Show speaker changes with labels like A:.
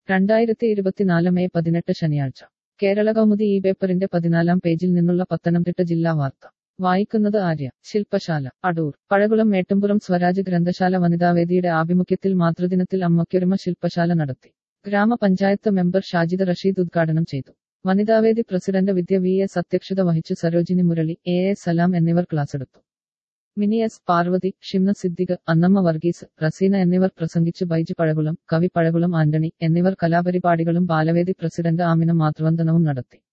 A: രണ്ടായിരത്തി ഇരുപത്തിനാല് മെയ് പതിനെട്ട് ശനിയാഴ്ച കേരള കൗമുദി ഈ പേപ്പറിന്റെ പതിനാലാം പേജിൽ നിന്നുള്ള പത്തനംതിട്ട ജില്ലാ വാർത്ത വായിക്കുന്നത് ആര്യ ശില്പശാല അടൂർ പഴകുളം മേട്ടുംപുറം സ്വരാജ് ഗ്രന്ഥശാല വനിതാവേദിയുടെ ആഭിമുഖ്യത്തിൽ മാതൃദിനത്തിൽ അമ്മയ്ക്കൊരുമ ശില്പശാല നടത്തി ഗ്രാമപഞ്ചായത്ത് മെമ്പർ ഷാജിദ് റഷീദ് ഉദ്ഘാടനം ചെയ്തു വനിതാവേദി പ്രസിഡന്റ് വിദ്യ വി എസ് അധ്യക്ഷത വഹിച്ചു സരോജിനി മുരളി എ എ സലാം എന്നിവർ ക്ലാസ്സെടുത്തു മിനി എസ് പാർവതി ഷിംന സിദ്ദിഖ് അന്നമ്മ വർഗീസ് റസീന എന്നിവർ പ്രസംഗിച്ചു ബൈജു പഴകുളം കവി പഴകുളം ആന്റണി എന്നിവർ കലാപരിപാടികളും ബാലവേദി പ്രസിഡന്റ് ആമിന മാതൃവന്ദനവും നടത്തി